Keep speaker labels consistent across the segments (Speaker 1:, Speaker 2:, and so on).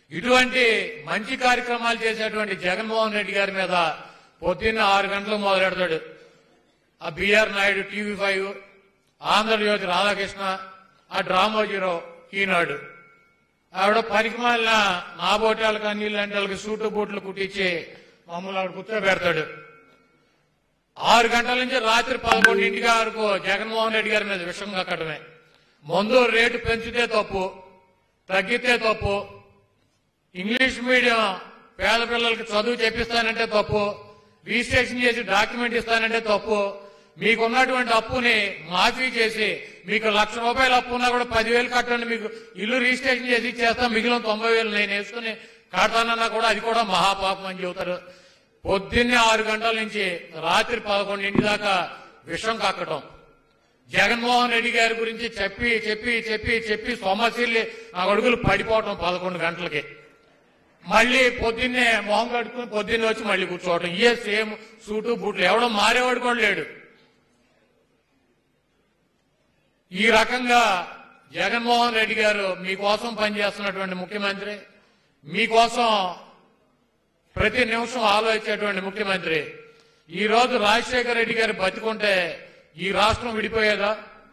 Speaker 1: ఇటువంటి మంచి కార్యక్రమాలు చేసేటువంటి జగన్మోహన్ రెడ్డి గారి మీద పొద్దున్న ఆరు గంటలకు మొదలెడతాడు ఆ BR Naidu TV five Andhrajyothi Radhakrishna ఆ డ్రామా జీరో ఈనాడు ఆవిడ పనికి మాలిన నా బోటాలకు అన్నిళ్ళంటి వాళ్ళకి సూటు బూట్లు కుట్టించి మమ్మల్ని ఆవిడ కూర్చోబెడతాడు ఆరు గంటల నుంచి రాత్రి పదకొండింటికి వరకు జగన్మోహన్ రెడ్డి గారి మీద విషం కక్కడమే మందు రేటు పెంచితే తప్పు తగ్గితే తప్పు ఇంగ్లీష్ మీడియం పేద పిల్లలకి చదువు చెప్పిస్తానంటే తప్పు రిజిస్ట్రేషన్ చేసి డాక్యుమెంట్ ఇస్తానంటే తప్పు మీకున్నటువంటి అప్పుని మాఫీ చేసి మీకు లక్ష రూపాయల అప్పు ఉన్నా కూడా పదివేలు కట్టండి మీకు ఇల్లు రిజిస్ట్రేషన్ చేసి ఇచ్చేస్తాం మిగిలిన తొంభై వేలు నేను వేసుకుని కడతానన్నా కూడా అది కూడా మహాపాపం అని చెబుతారు పొద్దున్నే ఆరు గంటల నుంచి రాత్రి పదకొండింటి దాకా విషం కక్కటం జగన్మోహన్ రెడ్డి గారి గురించి చెప్పి చెప్పి చెప్పి చెప్పి సొమ్మసిల్లి నా అడుగులు పడిపోవటం పదకొండు గంటలకి మళ్ళీ పొద్దున్నే మొహం కట్టుకుని పొద్దున్నే వచ్చి మళ్ళీ కూర్చోవటం ఇయే సేమ్ సూటు బూట్లు ఎవడో మారేవాడు కూడా లేడు ఈ రకంగా జగన్మోహన్ రెడ్డి గారు మీకోసం పనిచేస్తున్నటువంటి ముఖ్యమంత్రి మీకోసం ప్రతి నిమిషం ఆలోచించేటువంటి ముఖ్యమంత్రి ఈ రోజు రాజశేఖర రెడ్డి గారు బతికుంటే ఈ రాష్ట్రం విడిపోయేదా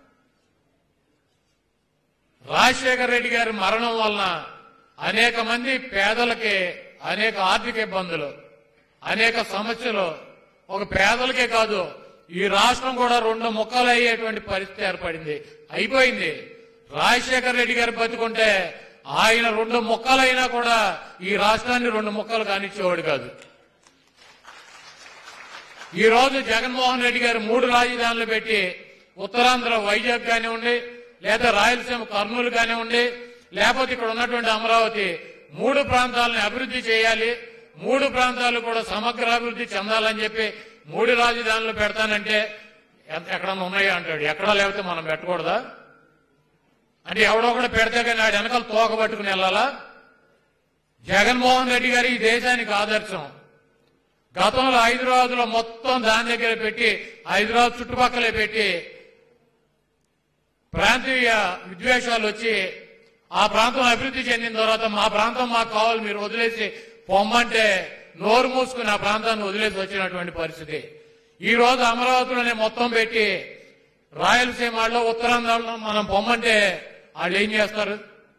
Speaker 1: రాజశేఖర రెడ్డి గారి మరణం వలన అనేక మంది పేదలకి అనేక ఆర్థిక ఇబ్బందులు అనేక సమస్యలు ఒక పేదలకే కాదు ఈ రాష్ట్రం కూడా రెండు ముక్కలు అయ్యేటువంటి పరిస్థితి ఏర్పడింది అయిపోయింది రాజశేఖర రెడ్డి గారు బతుకుంటే ఆయన రెండు ముక్కలైనా కూడా ఈ రాష్ట్రాన్ని రెండు ముక్కలు కానిచ్చేవాడు కాదు ఈ రోజు జగన్మోహన్ రెడ్డి గారు మూడు రాజధానులు పెట్టి ఉత్తరాంధ్ర వైజాగ్ కానివ్వండి లేదా రాయలసీమ కర్నూలు కానివ్వండి లేకపోతే ఇక్కడ ఉన్నటువంటి అమరావతి మూడు ప్రాంతాలను అభివృద్ధి చేయాలి మూడు ప్రాంతాలు కూడా సమగ్ర అభివృద్ధి చెందాలని చెప్పి మూడు రాజధానులు పెడతానంటే ఎంత ఎక్కడన్నా ఉన్నాయా అంటాడు ఎక్కడా లేకపోతే మనం పెట్టకూడదా అంటే ఎవడో ఒకటి పెడితే కానీ ఆడు వెనకాల తోక పట్టుకుని వెళ్ళాలా జగన్మోహన్ రెడ్డి గారు ఈ దేశానికి ఆదర్శం గతంలో హైదరాబాద్ లో మొత్తం దాని దగ్గర పెట్టి హైదరాబాద్ చుట్టుపక్కలే పెట్టి ప్రాంతీయ విద్వేషాలు వచ్చి ఆ ప్రాంతం అభివృద్ధి చెందిన తర్వాత మా ప్రాంతం మాకు కావాలి మీరు వదిలేసి పొమ్మంటే నోరు మూసుకుని ఆ ప్రాంతాన్ని వదిలేసి వచ్చినటువంటి పరిస్థితి ఈ రోజు అమరావతిలోనే మొత్తం పెట్టి రాయలసీమలో ఉత్తరాంధ్రలో మనం పొమ్మంటే వాళ్ళు ఏం చేస్తారు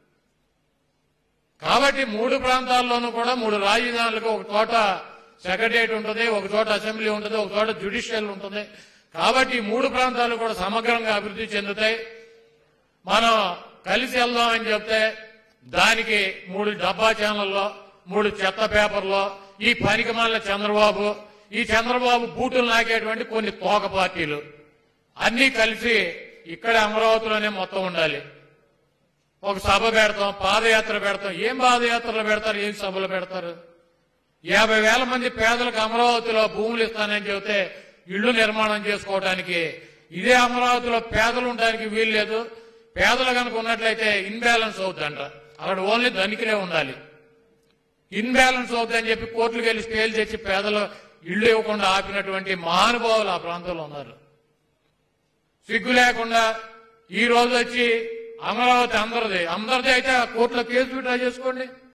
Speaker 1: కాబట్టి మూడు ప్రాంతాల్లోనూ కూడా మూడు రాజధానులకు ఒక చోట సెక్రటరియట్ ఉంటుంది ఒక చోట అసెంబ్లీ ఉంటుంది ఒక చోట జ్యుడిషియల్ ఉంటుంది కాబట్టి ఈ మూడు ప్రాంతాలు కూడా సమగ్రంగా అభివృద్ధి చెందుతాయి మనం కలిసి వెళ్దామని చెప్తే దానికి మూడు డబ్బా ఛానల్లో మూడు చెత్త పేపర్లో ఈ పనికి చంద్రబాబు ఈ చంద్రబాబు బూటులు నాకేటువంటి కొన్ని తోక పార్టీలు అన్ని కలిసి ఇక్కడ అమరావతిలోనే మొత్తం ఉండాలి ఒక సభ పెడతాం పాదయాత్ర పెడతాం ఏం పాదయాత్రలు పెడతారు ఏం సభలు పెడతారు యాభై వేల మంది పేదలకు అమరావతిలో భూములు ఇస్తానని చెబితే ఇళ్లు నిర్మాణం చేసుకోవడానికి ఇదే అమరావతిలో పేదలు ఉండడానికి వీలు లేదు పేదలు కనుక ఉన్నట్లయితే ఇన్బ్యాలెన్స్ అవుతుందంట అక్కడ ఓన్లీ ధనికులే ఉండాలి ఇన్బ్యాలెన్స్ అవుతుందని చెప్పి కోర్టులకు వెళ్ళి స్టేలు తెచ్చి పేదలు ఇళ్లు ఇవ్వకుండా ఆపినటువంటి మహానుభావులు ఆ ప్రాంతంలో ఉన్నారు సిగ్గు లేకుండా ఈ రోజు వచ్చి అమరావతి అందరిది అందరిది అయితే ఆ కోర్టులో కేసు విడ్రా చేసుకోండి